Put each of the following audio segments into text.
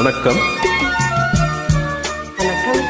வணக்கம் வணக்கம்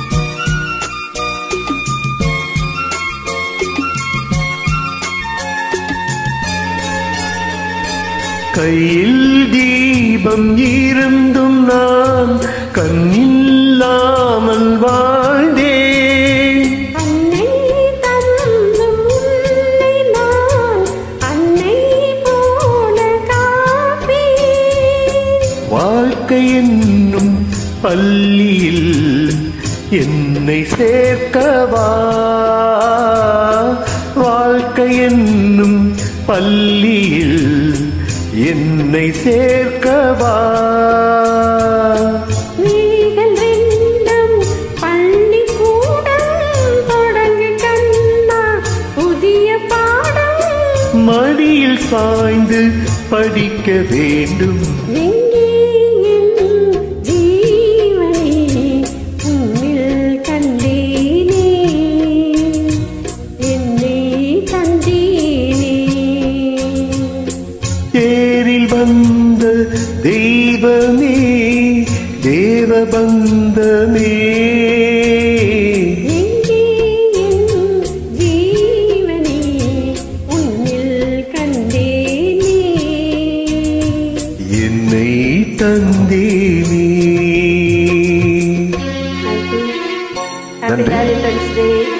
கையில் தீபம் இருந்தும் நான் கண்ணில்லாமல் வாழ்ந்தேன் அன்னை தந்தும் உன்னை நான் அன்னை போல காப்பேன் வாழ்க்கை என்னும் பள்ளியில் என்னை சேர்க்கவா வாழ்க்கை என்னும் பள்ளியில் என்னை சேர்க்கவா வீகள் ரெண்டும் பள்ளிக்கூடம் தொடங்கு கண்ணா புதிய பாடம் மடியில் சாய்ந்து படிக்க வேண்டும் எங்கே என் ஜீவனே உன்னில் கண்டேனே என்னை தந்தேனே தேரில் வந்த தெய்வமே தேவபந்தமே எங்கே என் ஜீவனே உன்னில் கண்டேனே என்னை தந்தேனே Happy Valentine's Day.